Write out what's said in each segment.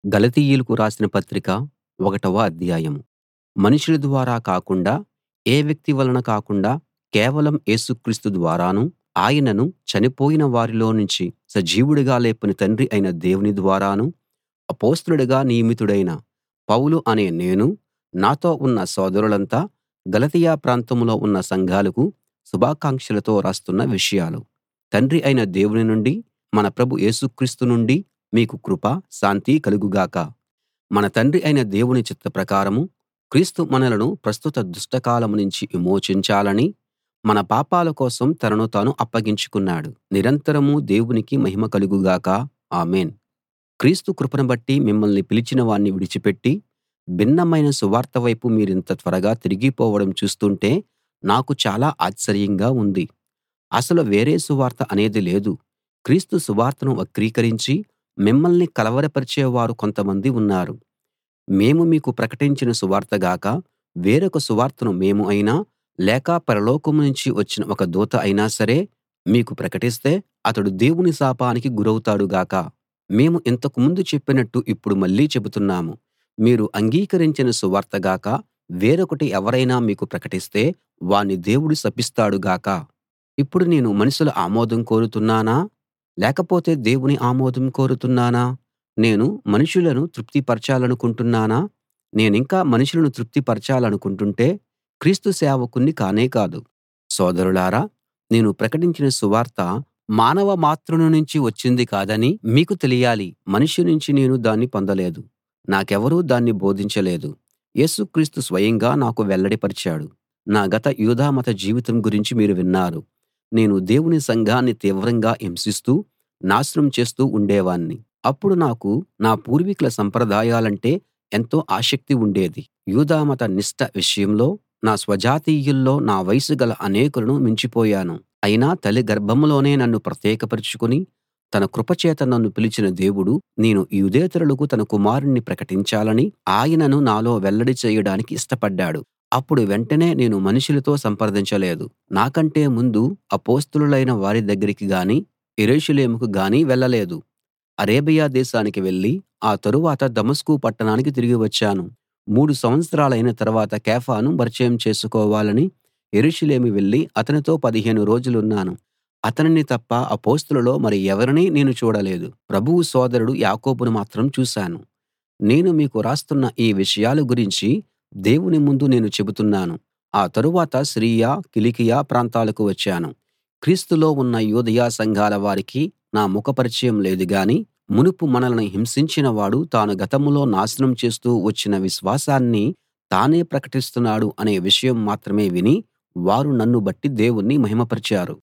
గలతీయులకు రాసిన పత్రిక ఒకటవ అధ్యాయం మనుషుల ద్వారా కాకుండా ఏ వ్యక్తి వలన కాకుండా కేవలం యేసు క్రీస్తు ద్వారానూ ఆయనను చనిపోయిన వారిలో నుంచి సజీవుడిగా లేపిన తండ్రి అయిన దేవుని ద్వారానూ అపొస్తలుడిగా నియమితుడైన పౌలు అనే నేను నాతో ఉన్న సోదరులంతా గలతీయ ప్రాంతంలో ఉన్న సంఘాలకు శుభాకాంక్షలతో రాస్తున్న విషయాలు తండ్రి అయిన దేవుని నుండీ మన ప్రభు యేసు క్రీస్తు నుండీ మీకు కృప శాంతి కలుగు గాక మన తండ్రి అయిన దేవుని చిత్త ప్రకారం క్రీస్తు మనలను ప్రస్తుత దుష్టకాలం నుంచి విమోచించాలని మన పాపాల కోసం తనను తాను అప్పగించుకున్నాడు నిరంతరం దేవునికి మహిమ కలుగు గాక ఆమేన్ క్రీస్తు కృపను బట్టి మిమ్మల్ని పిలిచిన వాణ్ణి విడిచిపెట్టి భిన్నమైన సువార్త వైపు మీరింత త్వరగా తిరిగిపోవడం చూస్తుంటే నాకు చాలా ఆశ్చర్యంగా ఉంది అసలు వేరే సువార్త అనేది లేదు క్రీస్తు సువార్తను వక్రీకరించి మిమ్మల్ని కలవరపరిచే వారు కొంతమంది ఉన్నారు మేము మీకు ప్రకటించిన సువార్త గాక వేరొక సువార్తను మేము అయినా లేక పరలోకం నుంచి వచ్చిన ఒక దూత అయినా సరే మీకు ప్రకటిస్తే అతడు దేవుని శాపానికి గురౌతాడు గాక మేము ఇంతకు ముందు చెప్పినట్టు ఇప్పుడు మళ్ళీ చెబుతున్నాము మీరు అంగీకరించిన సువార్త గాక వేరొకటి ఎవరైనా మీకు ప్రకటిస్తే వాణ్ణి దేవుడు శపిస్తాడు గాక ఇప్పుడు నేను మనుషుల ఆమోదం కోరుతున్నానా లేకపోతే దేవుని ఆమోదం కోరుతున్నానా నేను మనుషులను తృప్తిపరచాలనుకుంటున్నానా నేనింకా మనుషులను తృప్తిపరచాలనుకుంటుంటే క్రీస్తు సేవకుణ్ణి కానే కాదు సోదరులారా నేను ప్రకటించిన సువార్త మానవ మాతృని నుంచి వచ్చింది కాదని మీకు తెలియాలి మనిషి నుంచి నేను దాన్ని పొందలేదు నాకెవరూ దాన్ని బోధించలేదు యేసు క్రీస్తు స్వయంగా నాకు వెల్లడిపరిచాడు నా గత యూదామత జీవితం గురించి మీరు విన్నారు నేను దేవుని సంఘాన్ని తీవ్రంగా హింసిస్తూ నాశనం చేస్తూ ఉండేవాణ్ణి అప్పుడు నాకు నా పూర్వీకుల సంప్రదాయాలంటే ఎంతో ఆసక్తి ఉండేది యూదామత నిష్ఠ విషయంలో నా స్వజాతీయుల్లో నా వయసు గల అనేకులను మించిపోయాను అయినా తల్లి గర్భంలోనే నన్ను ప్రత్యేకపరచుకుని తన కృపచేత నన్ను పిలిచిన దేవుడు నేను యూదేతరులకు తన కుమారుణ్ణి ప్రకటించాలని ఆయనను నాలో వెల్లడి చేయడానికి ఇష్టపడ్డాడు అప్పుడు వెంటనే నేను మనుషులతో సంప్రదించలేదు నాకంటే ముందు అపొస్తలులైన వారి దగ్గరికి గానీ యెరూషలేముకు గానీ వెళ్ళలేదు అరేబియా దేశానికి వెళ్ళి ఆ తరువాత దమస్కు పట్టణానికి తిరిగి వచ్చాను మూడు సంవత్సరాలైన తర్వాత కేఫాను పరిచయం చేసుకోవాలని యెరూషలేము వెళ్ళి అతనితో పదిహేను రోజులున్నాను అతనిని తప్ప అపొస్తలుల్లో మరి ఎవరినీ నేను చూడలేదు ప్రభువు సోదరుడు యాకోబును మాత్రం చూశాను నేను మీకు రాస్తున్న ఈ విషయాల గురించి దేవుని ముందు నేను చెబుతున్నాను ఆ తరువాత సిరియా కిలికియ ప్రాంతాలకు వచ్చాను క్రీస్తులో ఉన్న యూదయ సంఘాల వారికి నా ముఖ పరిచయం లేదు గాని మునుపు మనలను హింసించిన వాడు తాను గతంలో నాశనం చేస్తూ వచ్చిన విశ్వాసాన్ని తానే ప్రకటిస్తున్నాడు అనే విషయం మాత్రమే విని వారు నన్ను బట్టి దేవుణ్ణి మహిమపరిచారు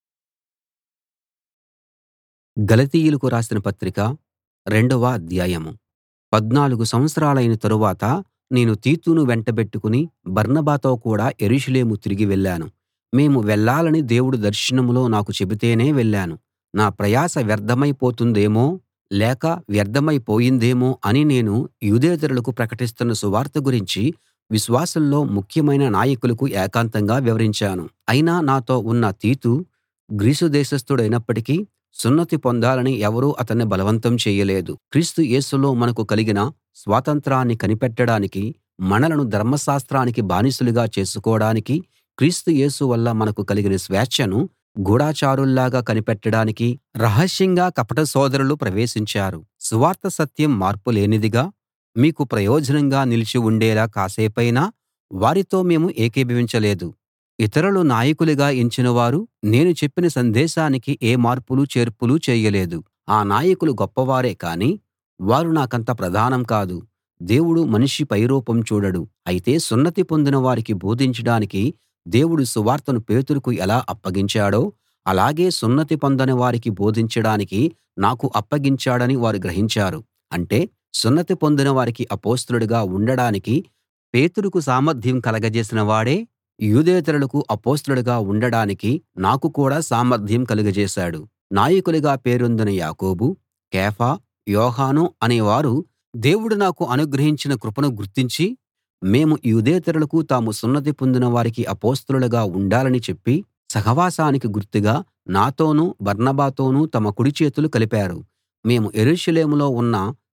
గలతీయులకు రాసిన పత్రిక రెండవ అధ్యాయం పద్నాలుగు సంవత్సరాలైన తరువాత నేను తీతును వెంటబెట్టుకుని బర్నబాతో కూడా యెరూషలేము తిరిగి వెళ్ళాను మేము వెళ్ళాలని దేవుడు దర్శనంలో నాకు చెబితేనే వెళ్ళాను నా ప్రయాస వ్యర్థమైపోతుందేమో లేక వ్యర్థమైపోయిందేమో అని నేను యూదేతరులకు ప్రకటిస్తున్న సువార్త గురించి విశ్వాసుల్లో ముఖ్యమైన నాయకులకు ఏకాంతంగా వివరించాను అయినా నాతో ఉన్న తీతు గ్రీసు దేశస్థుడైనప్పటికీ సున్నతి పొందాలని ఎవరూ అతన్ని బలవంతం చేయలేదు క్రీస్తు యేసులో మనకు కలిగిన స్వాతంత్రాన్ని కనిపెట్టడానికి మనలను ధర్మశాస్త్రానికి బానిసలుగా చేసుకోడానికి క్రీస్తు యేసు వల్ల మనకు కలిగిన స్వేచ్ఛను గూఢచారుల్లాగా కనిపెట్టడానికి రహస్యంగా కపట సోదరులు ప్రవేశించారు సువార్త సత్యం మార్పు లేనిదిగా మీకు ప్రయోజనంగా నిలిచి ఉండేలా కాసేపైనా వారితో మేము ఏకీభవించలేదు ఇతరులు నాయకులుగా ఎంచినవారు నేను చెప్పిన సందేశానికి ఏ మార్పులు చేర్పులు చేయలేదు ఆ నాయకులు గొప్పవారే కానీ వారు నాకంత ప్రధానం కాదు దేవుడు మనిషి పైరూపం చూడడు అయితే సున్నతి పొందిన వారికి బోధించడానికి దేవుడు సువార్తను పేతురుకు ఎలా అప్పగించాడో అలాగే సున్నతి పొందని వారికి బోధించడానికి నాకు అప్పగించాడని వారు గ్రహించారు అంటే సున్నతి పొందిన వారికి అపొస్తలుడిగా ఉండడానికి పేతురుకు సామర్థ్యం కలగజేసిన వాడే యూదేతరులకు అపొస్తలుడిగా ఉండడానికి నాకు కూడా సామర్థ్యం కలుగజేశాడు నాయకులుగా పేరొందిన యాకోబు కేఫా యోహాను అనేవారు దేవుడు నాకు అనుగ్రహించిన కృపను గుర్తించి మేము యూదేతరులకు తాము సున్నతి పొందిన వారికి అపొస్తలులుగా ఉండాలని చెప్పి సహవాసానికి గుర్తుగా నాతోనూ బర్నబాతోనూ తమ కుడి చేతులు కలిపారు మేము యెరూషలేములో ఉన్న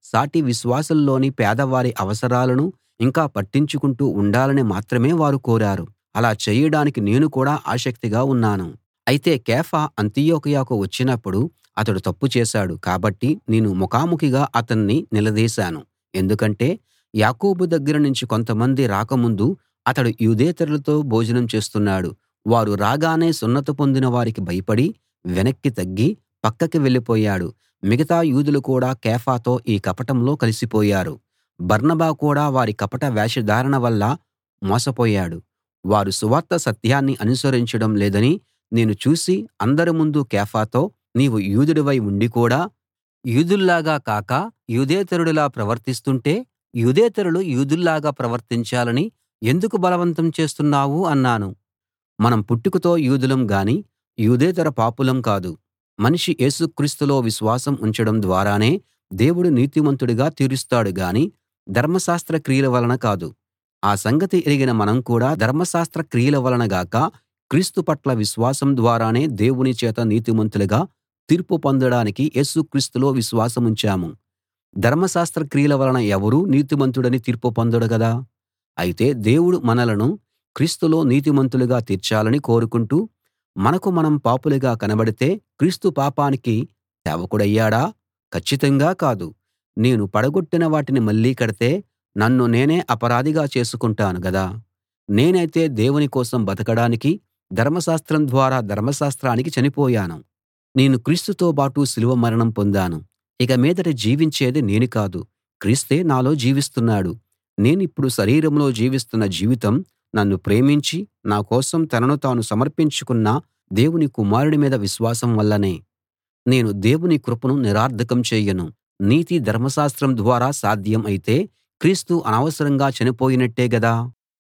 సాటి విశ్వాసుల్లోని పేదవారి అవసరాలను ఇంకా పట్టించుకుంటూ ఉండాలని మాత్రమే వారు కోరారు అలా చేయడానికి నేను కూడా ఆసక్తిగా ఉన్నాను అయితే కేఫా అంతియొకయకు వచ్చినప్పుడు అతడు తప్పు చేశాడు కాబట్టి నేను ముఖాముఖిగా అతన్ని నిలదీశాను ఎందుకంటే యాకోబు దగ్గర నుంచి కొంతమంది రాకముందు అతడు యూదేతరులతో భోజనం చేస్తున్నాడు వారు రాగానే సున్నతి పొందిన వారికి భయపడి వెనక్కి తగ్గి పక్కకి వెళ్ళిపోయాడు మిగతా యూదులు కూడా కేఫాతో ఈ కపటంలో కలిసిపోయారు బర్నబా కూడా వారి కపట వేషధారణ వల్ల మోసపోయాడు వారు సువార్త సత్యాన్ని అనుసరించడం లేదని నేను చూసి అందరి ముందు కేఫాతో నీవు యూదుడివై ఉండి కూడా యూదుల్లాగా కాక యూదేతరుడిలా ప్రవర్తిస్తుంటే యూదేతరులు యూదుల్లాగా ప్రవర్తించాలని ఎందుకు బలవంతం చేస్తున్నావు అన్నాను మనం పుట్టుకతో యూదులం గాని యూదేతర పాపులం కాదు మనిషి యేసు క్రీస్తులో విశ్వాసం ఉంచడం ద్వారానే దేవుడు నీతిమంతుడిగా తీరుస్తాడు గాని ధర్మశాస్త్ర క్రియల వలన కాదు ఆ సంగతి ఎరిగిన మనం కూడా ధర్మశాస్త్ర క్రియల వలన గాక క్రీస్తు పట్ల విశ్వాసం ద్వారానే దేవుని చేత నీతిమంతులుగా తీర్పు పొందడానికి యేసు క్రీస్తులో విశ్వాసముంచాము ధర్మశాస్త్ర క్రియల వలన ఎవరూ నీతిమంతుడని తీర్పు పొందడు గదా అయితే దేవుడు మనలను క్రీస్తులో నీతిమంతులుగా తీర్చాలని కోరుకుంటూ మనకు మనం పాపులుగా కనబడితే క్రీస్తు పాపానికి సేవకుడయ్యాడా కచ్చితంగా కాదు నేను పడగొట్టిన వాటిని మళ్ళీ కడితే నన్ను నేనే అపరాధిగా చేసుకుంటాను గదా నేనైతే దేవుని కోసం బతకడానికి ధర్మశాస్త్రం ద్వారా ధర్మశాస్త్రానికి చనిపోయాను నేను క్రీస్తుతో బాటు సిలువ మరణం పొందాను ఇక మీదట జీవించేది నేను కాదు క్రీస్తే నాలో జీవిస్తున్నాడు నేనిప్పుడు శరీరంలో జీవిస్తున్న జీవితం నన్ను ప్రేమించి నా కోసం తనను తాను సమర్పించుకున్న దేవుని కుమారుడి మీద విశ్వాసం వల్లనే నేను దేవుని కృపను నిరర్థకం చేయను నీతి ధర్మశాస్త్రం ద్వారా సాధ్యం అయితే క్రీస్తు అనవసరంగా చనిపోయినట్టే గదా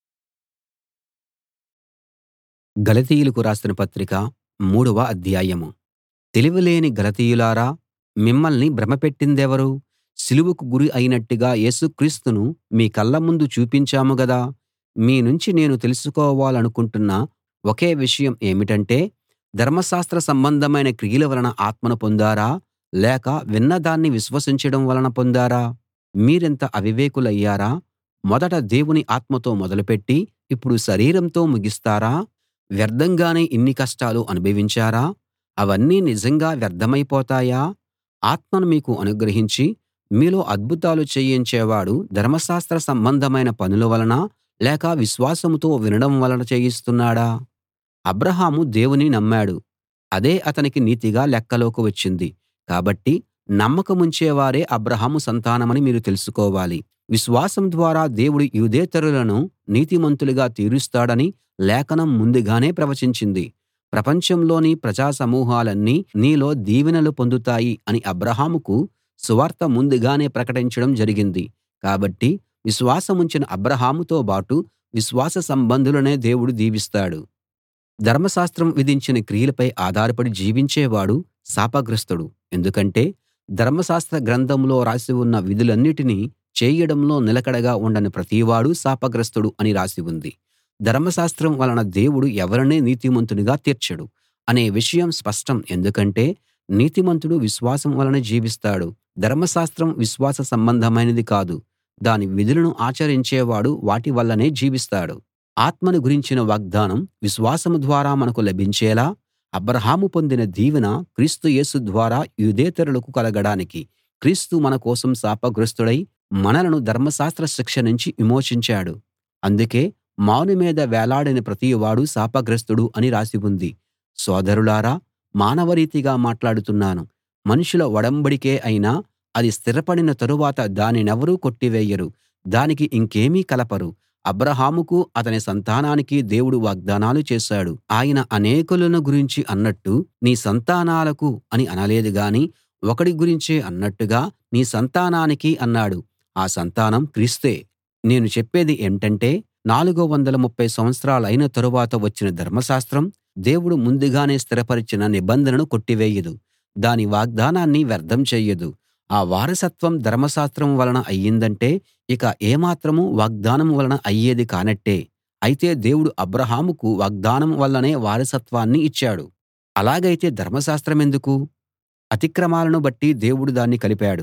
గలతీయులకు రాసిన పత్రిక మూడవ అధ్యాయం తెలివిలేని గలతీయులారా మిమ్మల్ని భ్రమపెట్టిందెవరు సిలువకు గురి అయినట్టుగా యేసు క్రీస్తును మీ కళ్ళ ముందు చూపించాము గదా మీ నుంచి నేను తెలుసుకోవాలనుకుంటున్న ఒకే విషయం ఏమిటంటే ధర్మశాస్త్ర సంబంధమైన క్రియల వలన ఆత్మను పొందారా లేక విన్నదాన్ని విశ్వసించడం వలన పొందారా మీరింత అవివేకులయ్యారా మొదట దేవుని ఆత్మతో మొదలుపెట్టి ఇప్పుడు శరీరంతో ముగిస్తారా వ్యర్థంగానే ఇన్ని కష్టాలు అనుభవించారా అవన్నీ నిజంగా వ్యర్థమైపోతాయా ఆత్మను మీకు అనుగ్రహించి మీలో అద్భుతాలు చేయించేవాడు ధర్మశాస్త్ర సంబంధమైన పనుల వలన లేక విశ్వాసంతో వినడం వలన చేయిస్తున్నాడా అబ్రాహాము దేవుని నమ్మాడు అదే అతనికి నీతిగా లెక్కలోకి వచ్చింది కాబట్టి నమ్మకముంచేవారే అబ్రాహాము సంతానమని మీరు తెలుసుకోవాలి విశ్వాసం ద్వారా దేవుడు యూదేతరులను నీతిమంతులుగా తీరుస్తాడని లేఖనం ముందుగానే ప్రవచించింది ప్రపంచంలోని ప్రజా సమూహాలన్నీ నీలో దీవెనలు పొందుతాయి అని అబ్రాహాముకు సువార్త ముందుగానే ప్రకటించడం జరిగింది కాబట్టి విశ్వాసముంచిన అబ్రాహాముతో బాటు విశ్వాస సంబంధులనే దేవుడు దీవిస్తాడు ధర్మశాస్త్రం విధించిన క్రియలపై ఆధారపడి జీవించేవాడు శాపగ్రస్తుడు ఎందుకంటే ధర్మశాస్త్ర గ్రంథంలో రాసి ఉన్న విధులన్నిటినీ చేయడంలో నిలకడగా ఉండని ప్రతివాడూ శాపగ్రస్తుడు అని రాసి ఉంది ధర్మశాస్త్రం వలన దేవుడు ఎవరినీ నీతిమంతునిగా తీర్చడు అనే విషయం స్పష్టం ఎందుకంటే నీతిమంతుడు విశ్వాసం వలన జీవిస్తాడు ధర్మశాస్త్రం విశ్వాస సంబంధమైనది కాదు దాని విధులను ఆచరించేవాడు వాటి వల్లనే జీవిస్తాడు ఆత్మను గురించిన వాగ్దానం విశ్వాసం ద్వారా మనకు లభించేలా అబ్రాహాము పొందిన దీవెన క్రీస్తు యేసు ద్వారా యూదేతరులకు కలగడానికి క్రీస్తు మన కోసం శాపగ్రస్తుడై మనలను ధర్మశాస్త్ర శిక్ష నుంచి విమోచించాడు అందుకే మాను మీద వేలాడిన ప్రతివాడూ శాపగ్రస్తుడు అని రాసి ఉంది సోదరులారా మానవరీతిగా మాట్లాడుతున్నాను మనుషుల ఒడంబడికే అయినా అది స్థిరపడిన తరువాత దానినెవరూ కొట్టివేయరు దానికి ఇంకేమీ కలపరు అబ్రాహాముకు అతని సంతానానికి దేవుడు వాగ్దానాలు చేశాడు ఆయన అనేకులను గురించి అన్నట్టు నీ సంతానాలకు అని అనలేదు గాని ఒకడి గురించే అన్నట్టుగా నీ సంతానానికి అన్నాడు ఆ సంతానం క్రీస్తే నేను చెప్పేది ఏంటంటే నాలుగు వందల ముప్ఫై సంవత్సరాలైన తరువాత వచ్చిన ధర్మశాస్త్రం దేవుడు ముందుగానే స్థిరపరిచిన నిబంధనను కొట్టివేయదు దాని వాగ్దానాన్ని వ్యర్థం చెయ్యదు ఆ వారసత్వం ధర్మశాస్త్రం వలన అయ్యిందంటే ఇక ఏమాత్రం వాగ్దానం వలన అయ్యేది కానట్టే అయితే దేవుడు అబ్రాహాముకు వాగ్దానం వల్లనే వారసత్వాన్ని ఇచ్చాడు అలాగైతే ధర్మశాస్త్రమెందుకు అతిక్రమాలను బట్టి దేవుడు దాన్ని కలిపాడు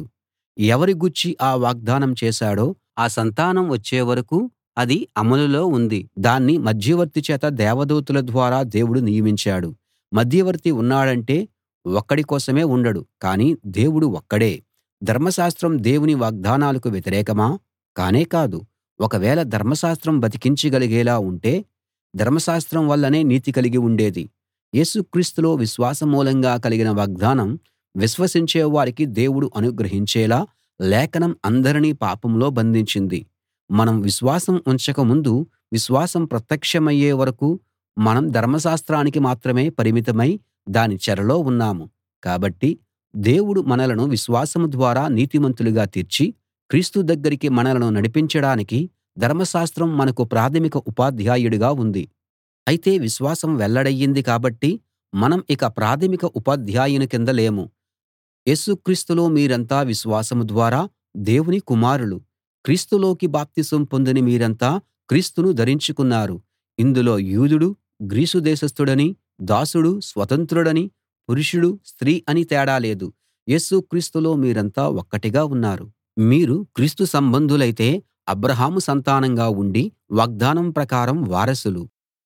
ఎవరి గూర్చి ఆ వాగ్దానం చేశాడో ఆ సంతానం వచ్చే వరకూ అది అమలులో ఉంది దాన్ని మధ్యవర్తి చేత దేవదూతల ద్వారా దేవుడు నియమించాడు మధ్యవర్తి ఉన్నాడంటే ఒక్కడి కోసమే ఉండడు కానీ దేవుడు ఒక్కడే ధర్మశాస్త్రం దేవుని వాగ్దానాలకు వ్యతిరేకమా కానే కాదు ఒకవేళ ధర్మశాస్త్రం బతికించగలిగేలా ఉంటే ధర్మశాస్త్రం వల్లనే నీతి కలిగి ఉండేది యేసు క్రీస్తులో విశ్వాసం మూలంగా కలిగిన వాగ్దానం విశ్వసించే వారికి దేవుడు అనుగ్రహించేలా లేఖనం అందరినీ పాపంలో బంధించింది మనం విశ్వాసం ఉంచక ముందు విశ్వాసం ప్రత్యక్షమయ్యే వరకూ మనం ధర్మశాస్త్రానికి మాత్రమే పరిమితమై దాని చెరలో ఉన్నాము కాబట్టి దేవుడు మనలను విశ్వాసం ద్వారా నీతిమంతులుగా తీర్చి క్రీస్తు దగ్గరికి మనలను నడిపించడానికి ధర్మశాస్త్రం మనకు ప్రాథమిక ఉపాధ్యాయుడిగా ఉంది అయితే విశ్వాసం వెల్లడయ్యింది కాబట్టి మనం ఇక ప్రాథమిక ఉపాధ్యాయుని కింద లేము యేసు క్రీస్తులో మీరంతా విశ్వాసం ద్వారా దేవుని కుమారులు క్రీస్తులోకి బాప్తిసం పొందిన మీరంతా క్రీస్తును ధరించుకున్నారు ఇందులో యూదుడు గ్రీసు దేశస్థుడని దాసుడు స్వతంత్రుడని పురుషుడు స్త్రీ అని తేడా లేదు యేసు క్రీస్తులో మీరంతా ఒక్కటిగా ఉన్నారు మీరు క్రీస్తు సంబంధులైతే అబ్రాహాము సంతానంగా ఉండి వాగ్దానం ప్రకారం వారసులు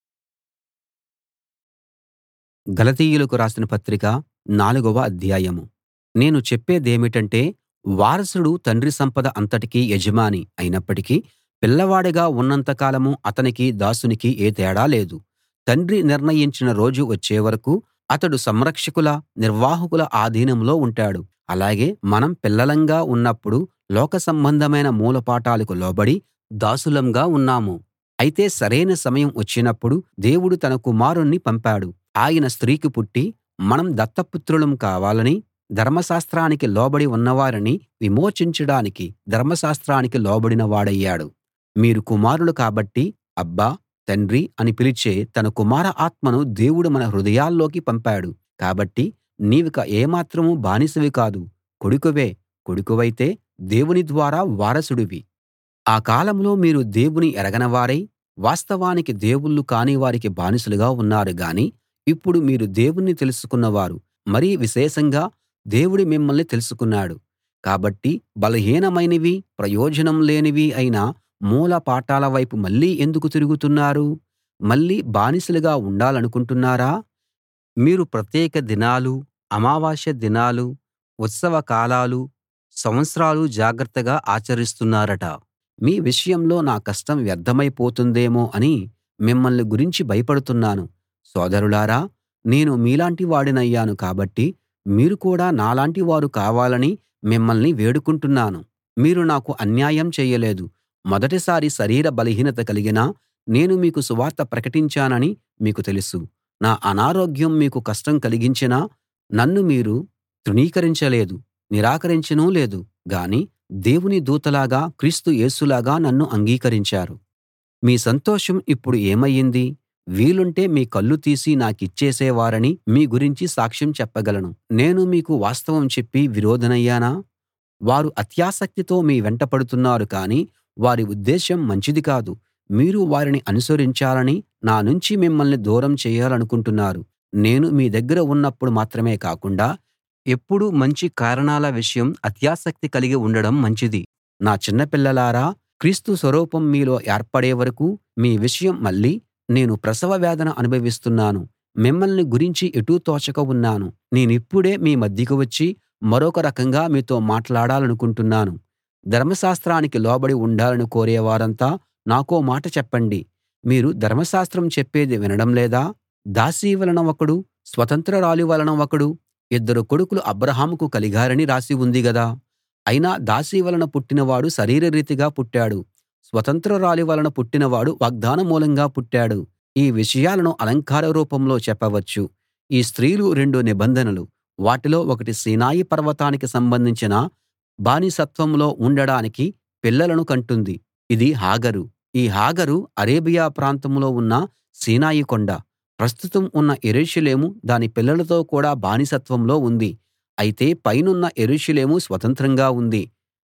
గలతీయులకు రాసిన పత్రిక నాలుగవ అధ్యాయం నేను చెప్పేదేమిటంటే వారసుడు తండ్రి సంపద అంతటికీ యజమాని అయినప్పటికీ పిల్లవాడిగా ఉన్నంత కాలం అతనికి దాసునికి ఏ తేడా లేదు తండ్రి నిర్ణయించిన రోజు వచ్చే వరకూ అతడు సంరక్షకుల నిర్వాహకుల ఆధీనంలో ఉంటాడు అలాగే మనం పిల్లలంగా ఉన్నప్పుడు లోక సంబంధమైన మూలపాఠాలకు లోబడి దాసులంగా ఉన్నాము అయితే సరైన సమయం వచ్చినప్పుడు దేవుడు తన కుమారుణ్ణి పంపాడు ఆయన స్త్రీకి పుట్టి మనం దత్తపుత్రులం కావాలని ధర్మశాస్త్రానికి లోబడి ఉన్నవారిని విమోచించడానికి ధర్మశాస్త్రానికి లోబడిన వాడయ్యాడు మీరు కుమారులు కాబట్టి అబ్బా తండ్రి అని పిలిచే తన కుమార ఆత్మను దేవుడు మన హృదయాల్లోకి పంపాడు కాబట్టి నీవిక ఏమాత్రం బానిసవి కాదు కొడుకువే కొడుకువైతే దేవుని ద్వారా వారసుడివి ఆ కాలంలో మీరు దేవుని ఎరగనివారై వాస్తవానికి దేవుళ్ళు కాని వారికి బానిసలుగా ఉన్నారు గాని ఇప్పుడు మీరు దేవుణ్ణి తెలుసుకున్నవారు మరీ విశేషంగా దేవుడు మిమ్మల్ని తెలుసుకున్నాడు కాబట్టి బలహీనమైనవి ప్రయోజనం లేనివి అయిన మూల పాఠాల వైపు మళ్ళీ ఎందుకు తిరుగుతున్నారు మళ్ళీ బానిసలుగా ఉండాలనుకుంటున్నారా మీరు ప్రత్యేక దినాలు అమావాస్య దినాలు ఉత్సవ కాలాలు సంవత్సరాలు జాగ్రత్తగా ఆచరిస్తున్నారట మీ విషయంలో నా కష్టం వ్యర్థమైపోతుందేమో అని మిమ్మల్ని గురించి భయపడుతున్నాను సోదరులారా నేను మీలాంటి వాడినయ్యాను కాబట్టి మీరు కూడా నాలాంటి వారు కావాలని మిమ్మల్ని వేడుకుంటున్నాను మీరు నాకు అన్యాయం చేయలేదు మొదటిసారి శరీర బలహీనత కలిగినా నేను మీకు సువార్త ప్రకటించానని మీకు తెలుసు నా అనారోగ్యం మీకు కష్టం కలిగించినా నన్ను మీరు తృణీకరించలేదు నిరాకరించనూ లేదు గాని దేవుని దూతలాగా క్రీస్తు యేసులాగా నన్ను అంగీకరించారు మీ సంతోషం ఇప్పుడు ఏమయ్యింది వీలుంటే మీ కళ్ళు తీసి నాకిచ్చేసేవారని మీ గురించి సాక్ష్యం చెప్పగలను నేను మీకు వాస్తవం చెప్పి విరోధినయ్యానా వారు అత్యాసక్తితో మీ వెంట పడుతున్నారు కానీ వారి ఉద్దేశం మంచిది కాదు మీరు వారిని అనుసరించాలని నా నుంచి మిమ్మల్ని దూరం చేయాలనుకుంటున్నారు నేను మీ దగ్గర ఉన్నప్పుడు మాత్రమే కాకుండా ఎప్పుడూ మంచి కారణాల విషయం అత్యాసక్తి కలిగి ఉండడం మంచిది నా చిన్న పిల్లలారా క్రీస్తు స్వరూపం మీలో ఏర్పడే వరకూ మీ విషయం మళ్ళీ నేను ప్రసవ వేదన అనుభవిస్తున్నాను మిమ్మల్ని గురించి ఎటూ తోచక ఉన్నాను నేనిప్పుడే మీ మధ్యకు వచ్చి మరొక రకంగా మీతో మాట్లాడాలనుకుంటున్నాను ధర్మశాస్త్రానికి లోబడి ఉండాలని కోరే వారంతా నాకో మాట చెప్పండి మీరు ధర్మశాస్త్రం చెప్పేది వినడం లేదా దాసీ వలన ఒకడు స్వతంత్రురాలి వలన ఒకడు ఇద్దరు కొడుకులు అబ్రాహాముకు కలిగారని రాసి ఉంది గదా అయినా దాసీ వలన పుట్టినవాడు శరీరరీతిగా పుట్టాడు స్వతంత్రురాలి వలన పుట్టినవాడు వాగ్దాన మూలంగా పుట్టాడు ఈ విషయాలను అలంకార రూపంలో చెప్పవచ్చు ఈ స్త్రీలు రెండు నిబంధనలు వాటిలో ఒకటి సీనాయి పర్వతానికి సంబంధించిన బానిసత్వంలో ఉండడానికి పిల్లలను కంటుంది ఇది హాగరు ఈ హాగరు అరేబియా ప్రాంతంలో ఉన్న సీనాయి కొండ ప్రస్తుతం ఉన్న యెరూషలేము దాని పిల్లలతో కూడా బానిసత్వంలో ఉంది అయితే పైనున్న యెరూషలేము స్వతంత్రంగా ఉంది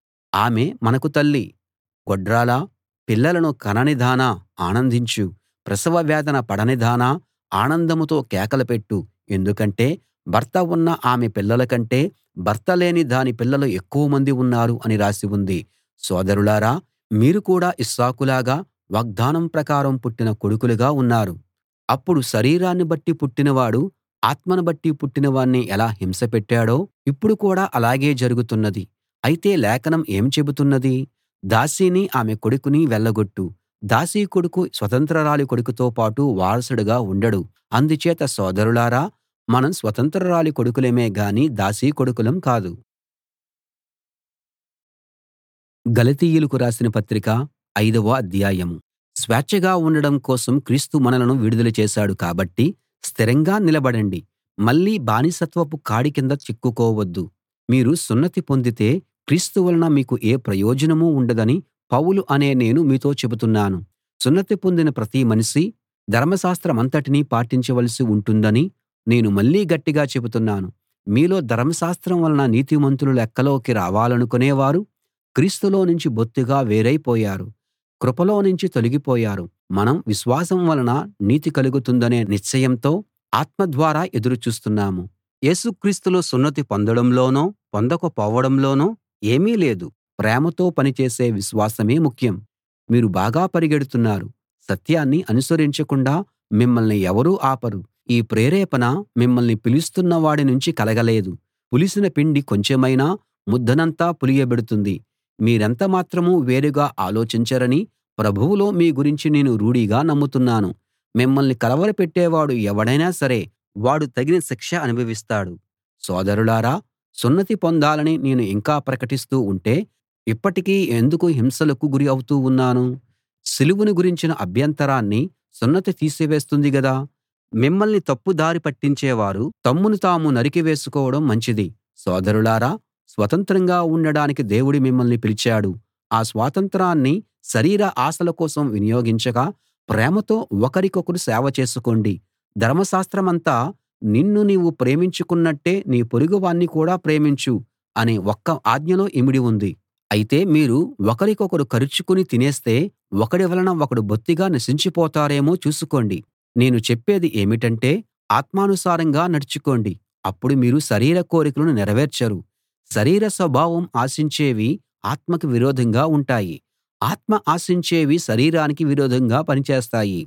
ఆమె మనకు తల్లి గొడ్రాలా పిల్లలను కననిదానా ఆనందించు ప్రసవ వేదన పడనిదానా ఆనందంతో కేకలు పెట్టు ఎందుకంటే భర్త ఉన్న ఆమె పిల్లల కంటే భర్త లేని దాని పిల్లలు ఎక్కువమంది ఉన్నారు అని రాసి ఉంది సోదరులారా మీరు కూడా ఇస్సాకులాగా వాగ్దానం ప్రకారం పుట్టిన కొడుకులుగా ఉన్నారు అప్పుడు శరీరాన్ని బట్టి పుట్టినవాడు ఆత్మను బట్టి పుట్టిన వాణ్ణి ఎలా హింస పెట్టాడో ఇప్పుడు కూడా అలాగే జరుగుతున్నది అయితే లేఖనం ఏం చెబుతున్నది దాసిని ఆమె కొడుకుని వెళ్ళగొట్టు దాసి కొడుకు స్వతంత్రురాలి కొడుకుతో పాటు వారసుడుగా ఉండడు అందుచేత సోదరులారా మనం స్వతంత్రురాలి కొడుకులమే గాని దాసీ కొడుకులం కాదు గలతీయులకు రాసిన పత్రిక ఐదవ అధ్యాయం స్వేచ్ఛగా ఉండడం కోసం క్రీస్తు మనలను విడుదల చేశాడు కాబట్టి స్థిరంగా నిలబడండి మళ్ళీ బానిసత్వపు కాడి కింద చిక్కుకోవద్దు మీరు సున్నతి పొందితే క్రీస్తు వలన మీకు ఏ ప్రయోజనం ఉండదని పౌలు అనే నేను మీతో చెబుతున్నాను సున్నతి పొందిన ప్రతి మనిషి ధర్మశాస్త్రమంతటినీ పాటించవలసి ఉంటుందని నేను మళ్ళీ గట్టిగా చెబుతున్నాను మీలో ధర్మశాస్త్రం వలన నీతిమంతులు లెక్కలోకి రావాలనుకునేవారు క్రీస్తులో నుంచి బొత్తిగా వేరైపోయారు కృపలో నుంచి తొలగిపోయారు మనం విశ్వాసం వలన నీతి కలుగుతుందనే నిశ్చయంతో ఆత్మ ద్వారా ఎదురు చూస్తున్నాము యేసుక్రీస్తులో సున్నతి పొందడంలోనో పొందకపోవడంలోనో ఏమీ లేదు ప్రేమతో పనిచేసే విశ్వాసమే ముఖ్యం మీరు బాగా పరిగెడుతున్నారు సత్యాన్ని అనుసరించకుండా మిమ్మల్ని ఎవరూ ఆపరు ఈ ప్రేరేపణ మిమ్మల్ని పిలుస్తున్న వాడి నుంచి కలగలేదు పులిసిన పిండి కొంచెమైనా ముద్దనంతా పులియబెడుతుంది మీరెంత మాత్రం వేరుగా ఆలోచించరని ప్రభువులో మీ గురించి నేను రూఢిగా నమ్ముతున్నాను మిమ్మల్ని కలవరపెట్టేవాడు ఎవడైనా సరే వాడు తగిన శిక్ష అనుభవిస్తాడు సోదరులారా సున్నతి పొందాలని నేను ఇంకా ప్రకటిస్తూ ఉంటే ఇప్పటికీ ఎందుకు హింసలకు గురి అవుతూ ఉన్నాను సిలువను గురించిన అభ్యంతరాన్ని సున్నతి తీసివేస్తుంది గదా మిమ్మల్ని తప్పుదారి పట్టించేవారు తమ్మును తాము నరికి వేసుకోవడం మంచిది సోదరులారా స్వతంత్రంగా ఉండడానికి దేవుడు మిమ్మల్ని పిలిచాడు ఆ స్వాతంత్రాన్ని శరీర ఆశల కోసం వినియోగించక ప్రేమతో ఒకరికొకరు సేవ చేసుకోండి ధర్మశాస్త్రమంతా నిన్ను నీవు ప్రేమించుకున్నట్టే నీ పొరుగువాణ్ణి కూడా ప్రేమించు అనే ఒక్క ఆజ్ఞలో ఇమిడి ఉంది అయితే మీరు ఒకరికొకరు కరుచుకుని తినేస్తే ఒకడి వలన ఒకడు బొత్తిగా నశించిపోతారేమో చూసుకోండి నేను చెప్పేది ఏమిటంటే ఆత్మానుసారంగా నడుచుకోండి అప్పుడు మీరు శరీర కోరికలను నెరవేర్చరు శరీర స్వభావం ఆశించేవి ఆత్మకు విరోధంగా ఉంటాయి ఆత్మ ఆశించేవి శరీరానికి విరోధంగా పనిచేస్తాయి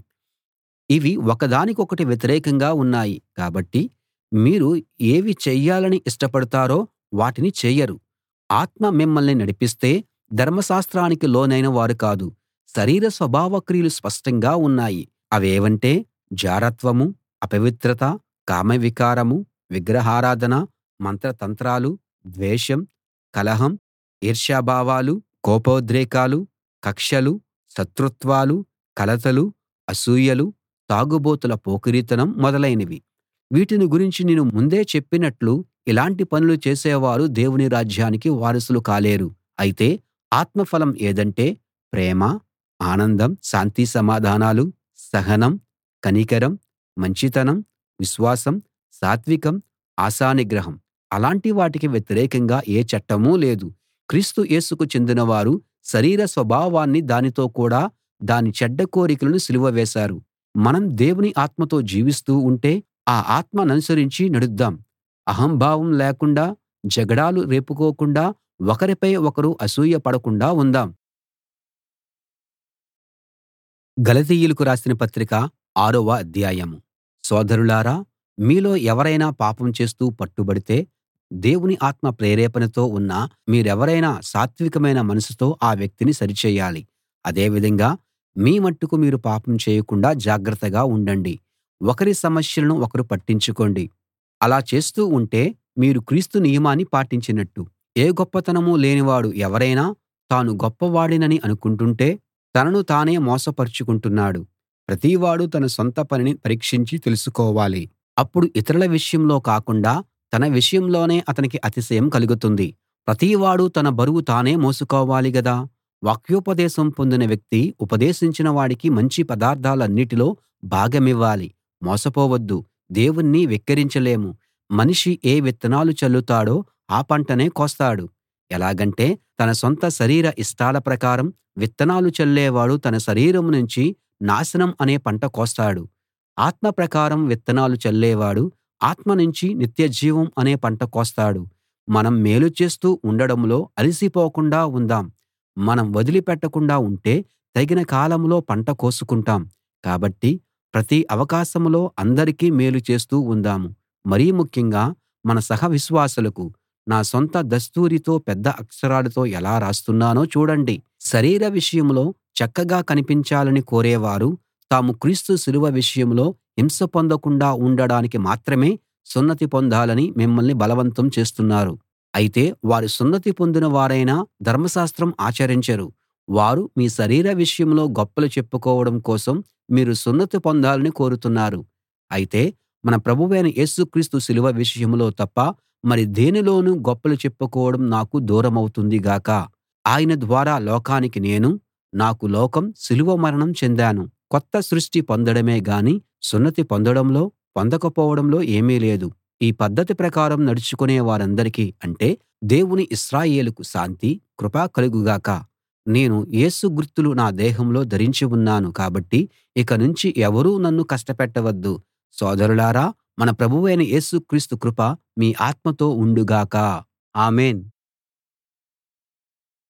ఇవి ఒకదానికొకటి వ్యతిరేకంగా ఉన్నాయి కాబట్టి మీరు ఏవి చెయ్యాలని ఇష్టపడతారో వాటిని చెయ్యరు ఆత్మ మిమ్మల్ని నడిపిస్తే ధర్మశాస్త్రానికి లోనైన వారు కాదు శరీర స్వభావ క్రియలు స్పష్టంగా ఉన్నాయి అవేవంటే జారత్వము అపవిత్రత కామవికారము విగ్రహారాధన మంత్రతంత్రాలు ద్వేషం కలహం ఈర్ష్యాభావాలు కోపోద్రేకాలు కక్షలు శత్రుత్వాలు కలతలు అసూయలు తాగుబోతుల పోకిరీతనం మొదలైనవి వీటిని గురించి నేను ముందే చెప్పినట్లు ఇలాంటి పనులు చేసేవారు దేవుని రాజ్యానికి వారసులు కాలేరు అయితే ఆత్మఫలం ఏదంటే ప్రేమ ఆనందం శాంతి సమాధానాలు సహనం కనికరం మంచితనం విశ్వాసం సాత్వికం ఆశానిగ్రహం అలాంటి వాటికి వ్యతిరేకంగా ఏ చట్టమూ లేదు క్రీస్తు యేసుకు చెందినవారు శరీర స్వభావాన్ని దానితో కూడా దాని చెడ్డ కోరికలను సిలువ వేశారు మనం దేవుని ఆత్మతో జీవిస్తూ ఉంటే ఆ ఆత్మననుసరించి నడుద్దాం అహంభావం లేకుండా జగడాలు రేపుకోకుండా ఒకరిపై ఒకరు అసూయ పడకుండా ఉందాం గలతీయులకు రాసిన పత్రిక ఆరవ అధ్యాయం సోదరులారా మీలో ఎవరైనా పాపం చేస్తూ పట్టుబడితే దేవుని ఆత్మ ప్రేరేపణతో ఉన్న మీరెవరైనా సాత్వికమైన మనసుతో ఆ వ్యక్తిని సరిచేయాలి అదే విధంగా మీ మట్టుకు మీరు పాపం చేయకుండా జాగ్రత్తగా ఉండండి ఒకరి సమస్యలను ఒకరు పట్టించుకోండి అలా చేస్తూ ఉంటే మీరు క్రీస్తు నియమాన్ని పాటించినట్టు ఏ గొప్పతనం లేనివాడు ఎవరైనా తాను గొప్పవాడినని అనుకుంటుంటే తనను తానే మోసపరుచుకుంటున్నాడు ప్రతివాడు తన సొంత పనిని పరీక్షించి తెలుసుకోవాలి అప్పుడు ఇతరుల విషయంలో కాకుండా తన విషయంలోనే అతనికి అతిశయం కలుగుతుంది ప్రతివాడు తన బరువు తానే మోసుకోవాలి గదా వాక్యోపదేశం పొందిన వ్యక్తి ఉపదేశించిన వాడికి మంచి పదార్థాలన్నిటిలో భాగమివ్వాలి మోసపోవద్దు దేవుణ్ణి వెక్కిరించలేము మనిషి ఏ విత్తనాలు చల్లుతాడో ఆ పంటనే కోస్తాడు ఎలాగంటే తన సొంత శరీర ఇష్టాల ప్రకారం విత్తనాలు చల్లేవాడు తన శరీరం నుంచి నాశనం అనే పంట కోస్తాడు ఆత్మ ప్రకారం విత్తనాలు చల్లేవాడు ఆత్మ నుంచి నిత్యజీవం అనే పంట కోస్తాడు మనం మేలు చేస్తూ ఉండడంలో అలసిపోకుండా ఉందాం మనం వదిలిపెట్టకుండా ఉంటే తగిన కాలంలో పంట కోసుకుంటాం కాబట్టి ప్రతి అవకాశంలో అందరికీ మేలు చేస్తూ ఉందాము మరీ ముఖ్యంగా మన సహ విశ్వాసులకు నా సొంత దస్తూరితో పెద్ద అక్షరాలతో ఎలా రాస్తున్నానో చూడండి శరీర విషయంలో చక్కగా కనిపించాలని కోరేవారు తాము క్రీస్తు శిలువ విషయంలో హింస పొందకుండా ఉండడానికి మాత్రమే సున్నతి పొందాలని మిమ్మల్ని బలవంతం చేస్తున్నారు అయితే వారు సున్నతి పొందిన వారైనా ధర్మశాస్త్రం ఆచరించరు వారు మీ శరీర విషయంలో గొప్పలు చెప్పుకోవడం కోసం మీరు సున్నతి పొందాలని కోరుతున్నారు అయితే మన ప్రభువైన యేసు క్రీస్తు శిలువ విషయంలో తప్ప మరి దేనిలోనూ గొప్పలు చెప్పుకోవడం నాకు దూరమవుతుంది గాక ఆయన ద్వారా లోకానికి నేను నాకు లోకం శిలువ మరణం చెందాను కొత్త సృష్టి పొందడమే గాని సున్నతి పొందడంలో పొందకపోవడంలో ఏమీ లేదు ఈ పద్ధతి ప్రకారం నడుచుకునే వారందరికీ అంటే దేవుని ఇశ్రాయేలుకు శాంతి కృప కలుగు గాక నేను యేసు గుర్తులు నా దేహంలో ధరించి ఉన్నాను కాబట్టి ఇక నుంచి ఎవరూ నన్ను కష్టపెట్టవద్దు సోదరులారా మన ప్రభువైన యేసు క్రీస్తు కృప మీ ఆత్మతో ఉండుగాక ఆమేన్